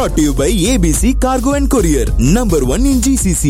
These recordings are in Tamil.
brought to you by ABC Cargo and Courier, number one in GCC.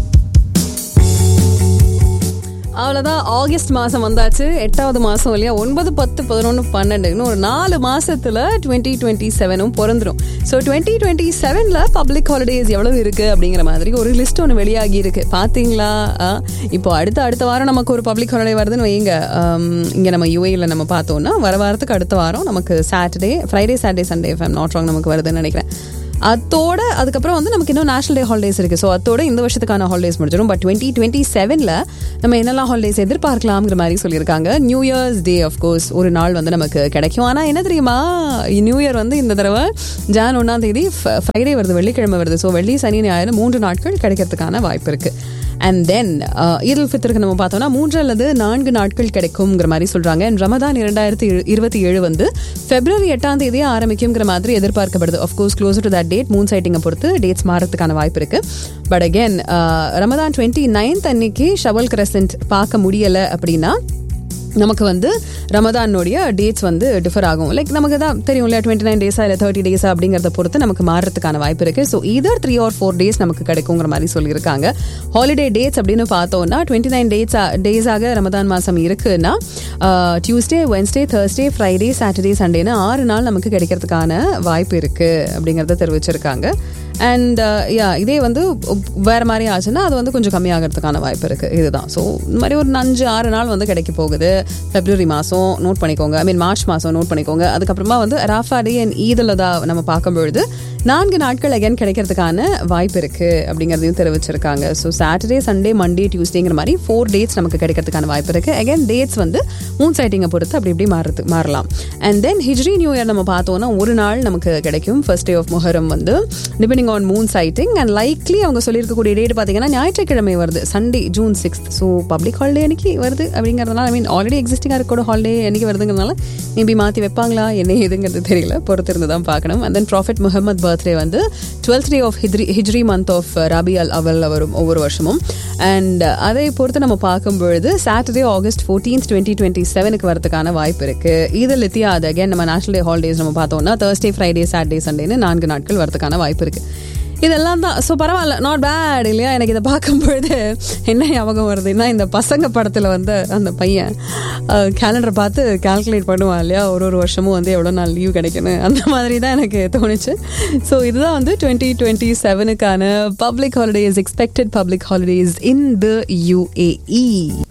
அவ்வளோதான் ஆகஸ்ட் மாதம் வந்தாச்சு எட்டாவது மாதம் இல்லையா ஒன்பது பத்து பதினொன்று பன்னெண்டு இன்னும் ஒரு நாலு மாசத்துல டுவெண்ட்டி டுவெண்ட்டி செவனும் பிறந்துரும் ஸோ டுவெண்ட்டி டுவெண்ட்டி செவனில் பப்ளிக் ஹாலிடேஸ் எவ்வளவு இருக்கு அப்படிங்கிற மாதிரி ஒரு லிஸ்ட் ஒன்று வெளியாகி இருக்கு பார்த்தீங்களா ஆ, இப்போ அடுத்த அடுத்த வாரம் நமக்கு ஒரு பப்ளிக் ஹாலிடே வருதுன்னு வைங்க இங்கே நம்ம யூஏயில் நம்ம பார்த்தோம்னா வர வாரத்துக்கு அடுத்த வாரம் நமக்கு Saturday Friday Saturday Sunday if I'm not wrong நமக்கு வருதுன்னு நினைக்கிறேன் அதோட அதுக்கப்புறம் வந்து நமக்கு இன்னும் நேஷனல் டே ஹாலிடேஸ் இருக்குது ஸோ அதோட இந்த வருஷத்துக்கான ஹாலிடேஸ் முடிஞ்சிடும் பட் டுவெண்ட்டி டுவெண்ட்டி செவனில் நம்ம என்னெல்லாம் ஹாலிடேஸ் எதிர்பார்க்கலாம்ங்கிற மாதிரி சொல்லியிருக்காங்க நியூ இயர்ஸ் டே கோர்ஸ் ஒரு நாள் வந்து நமக்கு கிடைக்கும் ஆனால் என்ன தெரியுமா நியூ இயர் வந்து இந்த தடவை ஜான் ஒன்றாம் தேதி ஃப்ரைடே வருது வெள்ளிக்கிழமை வருது ஸோ வெள்ளி சனி ஞாயிறு மூன்று நாட்கள் கிடைக்கிறதுக்கான வாய்ப்பு இருக்குது அண்ட் தென் ஈதுல் ஃபித்ருக்கு நம்ம பார்த்தோம்னா மூன்று அல்லது நான்கு நாட்கள் கிடைக்குங்கிற மாதிரி சொல்றாங்க அண்ட் ரமதான் இரண்டாயிரத்தி இருபத்தி ஏழு வந்து பிப்ரவரி எட்டாம் தேதியே ஆரம்பிக்குங்கிற மாதிரி எதிர்பார்க்கப்படுது of course closer to that date moon சைட்டிங்கை பொறுத்து டேட்ஸ் மாறதுக்கான வாய்ப்பு இருக்கு but again Ramadan twenty ninth அன்னைக்கு ஷவல் கிரசன்ட் பார்க்க முடியலை அப்படின்னா நமக்கு வந்து ரமதானுடைய டேட்ஸ் வந்து டிஃபர் ஆகும் லைக் நமக்கு தான் தெரியும் இல்லையா டுவெண்ட்டி நைன் டேஸா இல்லை தேர்ட்டி டேஸா அப்படிங்கிறத பொறுத்து நமக்கு மாறுறதுக்கான வாய்ப்பு இருக்கு ஸோ இதர் த்ரீ ஆர் ஃபோர் டேஸ் நமக்கு கிடைக்குங்கிற மாதிரி சொல்லியிருக்காங்க ஹாலிடே டேட்ஸ் அப்படின்னு பார்த்தோம்னா டுவெண்ட்டி நைன் டேட்ஸ் டேஸாக ரமதான் மாதம் இருக்குன்னா Tuesday Wednesday Thursday Friday Saturday சண்டேன்னு ஆறு நாள் நமக்கு கிடைக்கிறதுக்கான வாய்ப்பு இருக்கு அப்படிங்கிறத தெரிவிச்சிருக்காங்க அண்ட் யா இதே வந்து வேற மாதிரி ஆச்சுன்னா அது வந்து கொஞ்சம் கம்மியாகிறதுக்கான வாய்ப்பு இருக்கு இதுதான் ஸோ இந்த மாதிரி ஒரு அஞ்சு ஆறு நாள் வந்து கிடைக்க போகுது பிப்ரவரி மாதம் நோட் பண்ணிக்கோங்க ஐ மீன் மார்ச் மாதம் நோட் பண்ணிக்கோங்க அதுக்கப்புறமா வந்து ராஃபா டே அண்ட் ஈதில் தான் நம்ம பார்க்கும்பொழுது நான்கு நாட்கள் அகைன் கிடைக்கிறதுக்கான வாய்ப்பு இருக்கு அப்படிங்கிறதையும் தெரிவிச்சிருக்காங்க ஸோ சாட்டர்டே சண்டே மண்டே டியூஸ்டேங்கிற மாதிரி ஃபோர் டேட்ஸ் நமக்கு கிடைக்கிறதுக்கான வாய்ப்பு இருக்கு அகைன் டேட்ஸ் வந்து மூன் சைட்டிங்கை பொறுத்து அப்படி இப்படி மாறுறது மாறலாம் and then Hijri new year நம்ம பார்த்தோம்னா ஒரு நாள் நமக்கு கிடைக்கும் ஃபர்ஸ்ட் டே ஆஃப் முஹரம் வந்து depending on moon sighting and likely அவங்க சொல்லியிருக்கக்கூடிய டேட் பார்த்தீங்கன்னா ஞாயிற்றுக்கிழமை வருது Sunday June sixth so public holiday அன்னைக்கு வருது அப்படிங்கிறதுனால ஐ மீன் ஆல்ரெடி எக்ஸிஸ்டிங்காக இருக்கோட ஹாலிடே என்னைக்கு வருதுங்கிறதுனால மேபி மாற்றி வைப்பாங்களா என்ன ஏதுங்கிறது தெரியல பொறுத்து இருந்து தான் பார்க்கணும் and then prophet Muhammad birthday வந்து twelfth day of Hijri Hijri month of Rabi al Awwal வரும் ஒவ்வொரு வருஷமும் அண்ட் அதை பொறுத்து நம்ம பார்க்கும்பொழுது Saturday August fourteenth twenty twenty செவனுக்கு வரதுக்கான வாய்ப்பு இருக்கு இது லித்தியா அது அகேன் நம்ம நேஷனல் டே ஹாலிடேஸ் நம்ம பார்த்தோம்னா தேர்ஸ்டே ஃப்ரைடே சாட்டர்டே சண்டேன்னு நான்கு நாட்கள் வரதுக்கான வாய்ப்பு இருக்கு இதெல்லாம் தான் ஸோ பரவாயில்ல நாட் பேட் இல்லையா எனக்கு இதை பார்க்கும்பொழுது என்ன ஞாபகம் வருதுன்னா இந்த பசங்க படத்தில் வந்து அந்த பையன் கேலண்டரை பார்த்து கால்குலேட் பண்ணுவான் இல்லையா ஒரு ஒரு வருஷமும் வந்து எவ்வளோ நாள் லீவ் கிடைக்கணும் அந்த மாதிரி தான் எனக்கு தோணுச்சு ஸோ இதுதான் வந்து டுவெண்ட்டி டுவெண்ட்டி செவனுக்கான public holidays expected public holidays in the UAE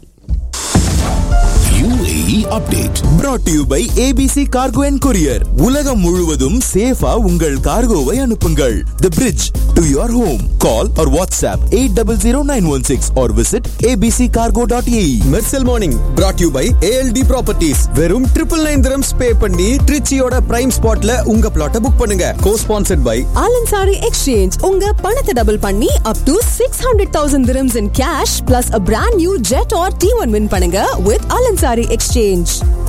UAE update brought to you by ABC Cargo and Courier. உலகம் முழுவதும் சேஃபா உங்கள் கார்கோவை அனுப்புங்கள். The bridge to your home. Call or WhatsApp 800916 or visit abccargo.ae. Mersal morning brought you by ALT properties வெறும் ட்ரிபிள் நைன் திரம்ஸ் பே பண்ணி ட்ரிச்சியோட பிரைம் ஸ்பாட்ல உங்க பிளாட்டை புக் பண்ணுங்க co sponsored by Al Ansari exchange உங்க பணத்தை டபுள் பண்ணி up to six hundred thousand dirhams in cash plus a brand new Jet R T one win பண்ணுங்க வித் ஆலன்சாரி எக்ஸ்சேஞ்ச்